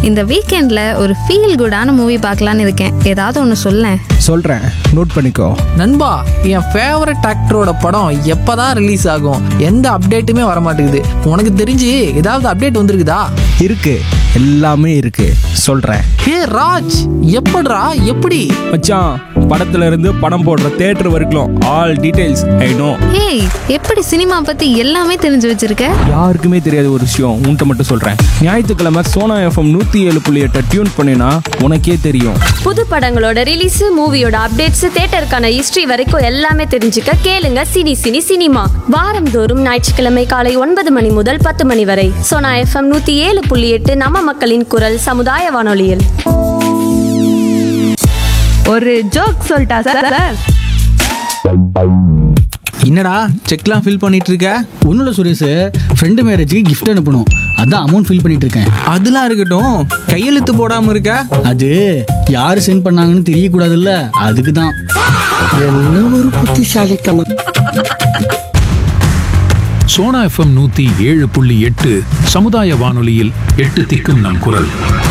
இந்த வீக்கெண்ட்ல ஒரு ஃபீல் குடான மூவி பார்க்கலான்னு இருக்கேன் ஏதாவது ஒன்று சொல்லேன் சொல்கிறேன் நோட் பண்ணிக்கோ நண்பா என் ஃபேவரட் ஆக்டரோட படம் எப்பதான் ரிலீஸ் ஆகும் எந்த அப்டேட்டுமே வர மாட்டேங்குது உனக்கு தெரிஞ்சு ஏதாவது அப்டேட் வந்திருக்குதா இருக்கு எல்லாமே இருக்கு சொல்கிறேன் ஹே ராஜ் எப்படிடா எப்படி மச்சான் படத்துல இருந்து படம் போடுற தேட்டர் வரைக்கும் ஆல் டீடைல்ஸ் ஐ நோ ஏய் எப்படி சினிமா பத்தி எல்லாமே தெரிஞ்சு வச்சிருக்க யாருக்குமே தெரியாத ஒரு விஷயம் உன்கிட்ட மட்டும் சொல்கிறேன் ஞாயிற்றுக்கிழமை சோனா எஃப்எம் நூற்றி ஏழு புள்ளி எட்டை டியூன் பண்ணினா உனக்கே தெரியும் புது படங்களோட ரிலீஸ் மூவியோட அப்டேட்ஸ் தியேட்டருக்கான ஹிஸ்டரி வரைக்கும் எல்லாமே தெரிஞ்சுக்க கேளுங்க சினி சினி சினிமா வாரந்தோறும் ஞாயிற்றுக்கிழமை காலை ஒன்பது மணி முதல் பத்து மணி வரை சோனா எஃப்எம் நூத்தி ஏழு புள்ளி எட்டு நம்ம மக்களின் குரல் சமுதாய வானொலியில் ஒரு ஜோக் சொல்லிட்டா சார் என்னடா செக்லாம் ஃபில் பண்ணிட்டு இருக்க ஒன்றும் இல்லை சுரேஷ் ஃப்ரெண்டு மேரேஜுக்கு gift அனுப்பணும் அதான் அமௌண்ட் ஃபில் பண்ணிட்டு இருக்கேன் அதெல்லாம் இருக்கட்டும் கையெழுத்து போடாம இருக்க அது யார் சென்ட் பண்ணாங்கன்னு தெரியக்கூடாதுல்ல அதுக்கு தான் சோனா எஃப்எம் நூத்தி ஏழு புள்ளி எட்டு சமுதாய வானொலியில் எட்டு திக்கும் நம் குரல்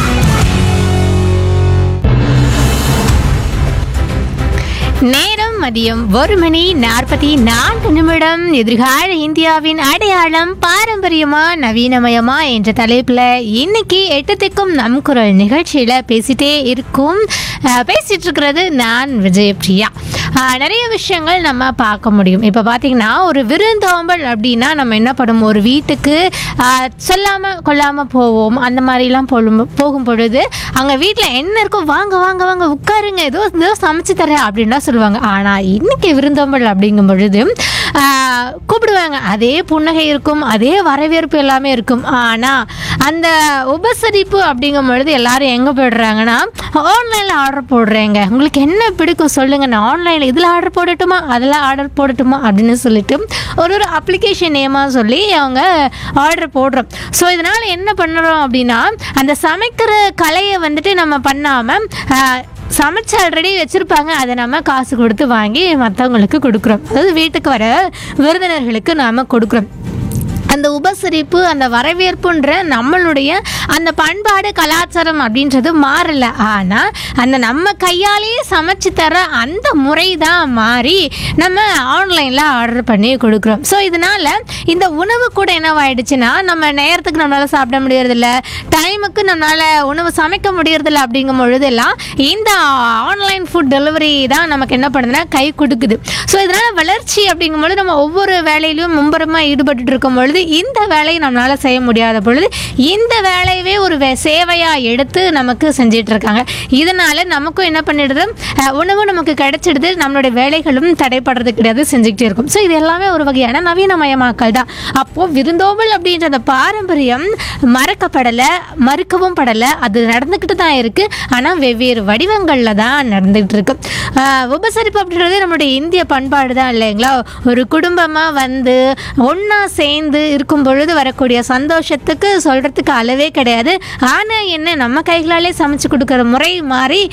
நேரம் மதியம் ஒரு மணி நாற்பத்தி நான்கு நிமிடம் எதிர்கால இந்தியாவின் அடையாளம் பாரம்பரியமா நவீனமயமா என்ற தலைப்புல இன்னைக்கு எட்டு திக்கும் நம் குரல் நிகழ்ச்சியில பேசிட்டே இருக்கும் அஹ், பேசிட்டு இருக்கிறது நான் விஜயபிரியா அஹ், நிறைய விஷயங்கள் நம்ம பார்க்க முடியும் இப்போ பார்த்தீங்கன்னா ஒரு விருந்தோம்பல் அப்படின்னா நம்ம என்ன பண்ணுவோம் ஒரு வீட்டுக்கு அஹ், சொல்லாம கொள்ளாம போவோம் அந்த மாதிரிலாம் போகும் போகும் பொழுது அங்கே வீட்டில் என்ன இருக்கோ வாங்க வாங்க வாங்க உட்காருங்க ஏதோ ஏதோ சமைச்சு தரேன் அப்படின்லாம் சொல்லுவாங்க ஆனால் இன்னைக்கு விருந்தோம்பல் அப்படிங்கும் பொழுது ஆஹ், கூப்பிடுவாங்க அதே புன்னகை இருக்கும் அதே வரவேற்பு எல்லாமே இருக்கும் ஆனால் அந்த உபசரிப்பு அப்படிங்கும் பொழுது எல்லாரும் எங்கே போயிடுறாங்கன்னா ஆன்லைனில் ஆர்டர் போடுறேங்க உங்களுக்கு என்ன பிடிக்கும் சொல்லுங்க நான் ஆன்லைனில் இதில் ஆர்டர் போடட்டுமா அதில் ஆர்டர் போடட்டுமா அப்படின்னு சொல்லிட்டு ஒரு ஒரு அப்ளிகேஷன் நேமாக சொல்லி அவங்க ஆர்டர் போடுறோம் ஸோ இதனால் என்ன பண்ணுறோம் அப்படின்னா அந்த சமைக்கிற கலையை வந்துட்டு நம்ம பண்ணாமல் சமைச்சு ஆல்ரெடி வச்சுருப்பாங்க அதை நம்ம காசு கொடுத்து வாங்கி மற்றவங்களுக்கு கொடுக்குறோம் அதாவது வீட்டுக்கு வர விருந்தினர்களுக்கு நாம் கொடுக்குறோம் அந்த உபசரிப்பு அந்த வரவேற்புன்ற நம்மளுடைய அந்த பண்பாடு கலாச்சாரம் அப்படின்றது மாறல ஆனால் அந்த நம்ம கையாலேயே சமைச்சு தர அந்த முறை தான் மாறி நம்ம ஆன்லைனில் ஆர்டர் பண்ணி கொடுக்குறோம் ஸோ இதனால் இந்த உணவு கூட என்னவாயிடுச்சுன்னா நம்ம நேரத்துக்கு நம்மளால் சாப்பிட முடியறதில்ல டைமுக்கு நம்மளால் உணவு சமைக்க முடியறதில்ல அப்படிங்கும் பொழுதெல்லாம் இந்த ஆன்லைன் ஃபுட் டெலிவரி தான் நமக்கு என்ன பண்ணுதுன்னா கை கொடுக்குது ஸோ இதனால் வளர்ச்சி அப்படிங்கும்பொழுது நம்ம ஒவ்வொரு வேலையிலும் மும்பரமாக ஈடுபட்டு இருக்கும் பொழுது இந்த வேலையை நம்மளால் செய்ய முடியாத பொழுது இந்த வேலையவே ஒரு வே சேவையாக எடுத்து நமக்கு செஞ்சிட்டு இருக்காங்க இதனால் நமக்கும் என்ன பண்ணிடுது அஹ், உணவு நமக்கு கிடைச்சிடுது நம்மளுடைய வேலைகளும் தடைப்படுறது கிடையாது செஞ்சுக்கிட்டே இருக்கும் ஸோ இது எல்லாமே ஒரு வகையான நவீனமயமாக்கல் தான் அப்போது விருந்தோம்பல் அப்படின்ற அந்த பாரம்பரியம் மறக்கப்படலை மறுக்கவும் படலை அது நடந்துக்கிட்டு தான் இருக்குது ஆனால் வெவ்வேறு வடிவங்களில் தான் நடந்துகிட்டு இருக்கு ஆஹ் உபசரிப்பு அப்படின்றது நம்மளுடைய இந்திய பண்பாடு தான் இல்லைங்களா ஒரு குடும்பமாக வந்து ஒன்றா சேர்ந்து இருக்கும் பொழுது வரக்கூடிய சந்தோஷத்துக்கு சொல்கிறதுக்கு அளவே கிடையாது ஆனால் என்ன நம்ம கைகளாலே சமைச்சு கொடுக்குற முறை மாறி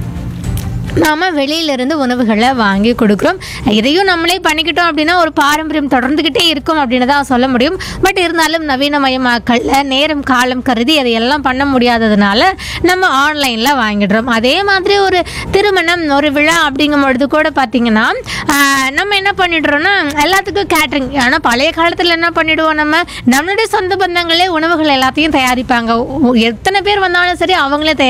நாம் வெளியிலிருந்து உணவுகளை வாங்கி கொடுக்குறோம் இதையும் நம்மளே பண்ணிக்கிட்டோம் அப்படின்னா ஒரு பாரம்பரியம் தொடர்ந்துக்கிட்டே இருக்கும் அப்படின்னு தான் சொல்ல முடியும் பட் இருந்தாலும் நவீனமயமாக்கல்ல நேரம் காலம் கருதி அதையெல்லாம் பண்ண முடியாததுனால நம்ம ஆன்லைனில் வாங்கிடுறோம் அதே மாதிரி ஒரு திருமணம் ஒரு விழா அப்படிங்கும் பொழுது கூட பார்த்திங்கன்னா ஆஹ், நம்ம என்ன பண்ணிடுறோம்னா எல்லாத்துக்கும் கேட்ரிங் ஆனால் பழைய காலத்தில் என்ன பண்ணிடுவோம் நம்ம நம்மளுடைய சொந்த பந்தங்களே உணவுகள் எல்லாத்தையும் தயாரிப்பாங்க எத்தனை பேர் வந்தாலும் சரி அவங்களே தயார்